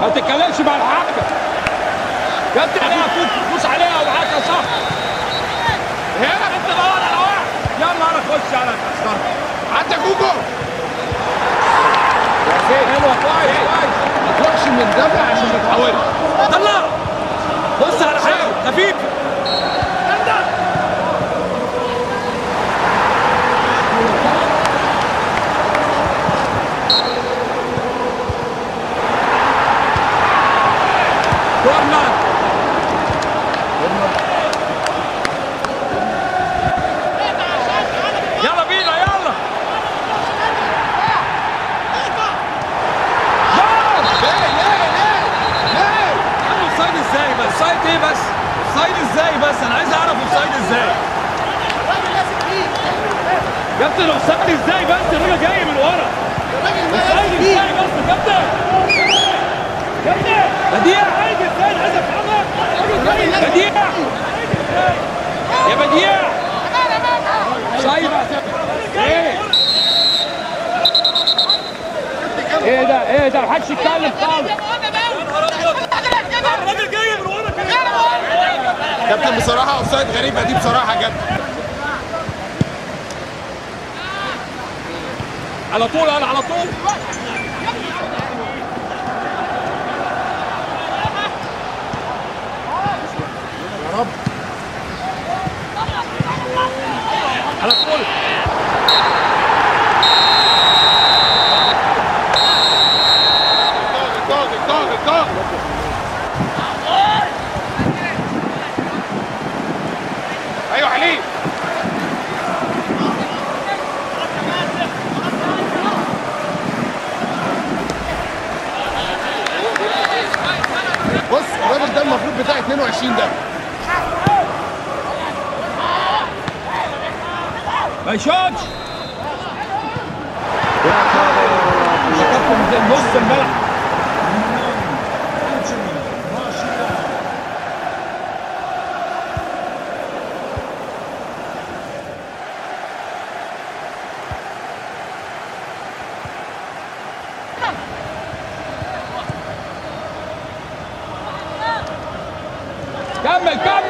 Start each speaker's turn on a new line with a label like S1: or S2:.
S1: ما تتكلمش مع الحكم كابتن عليها فوت فوز عليها ومعاك صح هنا انت دور على واحد يلا انا اخش على التذكره
S2: عدى جوجو
S1: حلوه كويس كويس
S2: ما تروحش من دفع عشان تتعود
S1: طلع بص على حاجه خفيف كورنر يلا بينا يلا
S2: ليه ليه ليه ليه
S1: اوفسايد ازاي بس اوفسايد ايه بس اوفسايد ازاي بس انا عايز اعرف اوفسايد ازاي كابتن اوفسايد ازاي بس الراجل جاي من ورا اوفسايد ازاي بس كابتن كابتن بديع عايز ازاي عايز افهمك بديع يا بديع اوفسايد ايه ايه ده ايه ده محدش يتكلم خالص الراجل جاي من ورا كده
S2: كابتن بصراحه اوفسايد غريبه دي بصراحه يا كابتن
S1: على طول انا على طول
S2: يا رب
S1: على طول
S2: الضاغط الضاغط الضاغط ايوه علي بص الراجل ده المفروض بتاع 22 ده
S1: ما يشوتش يا كابتن زي نص الملعب كمل كمل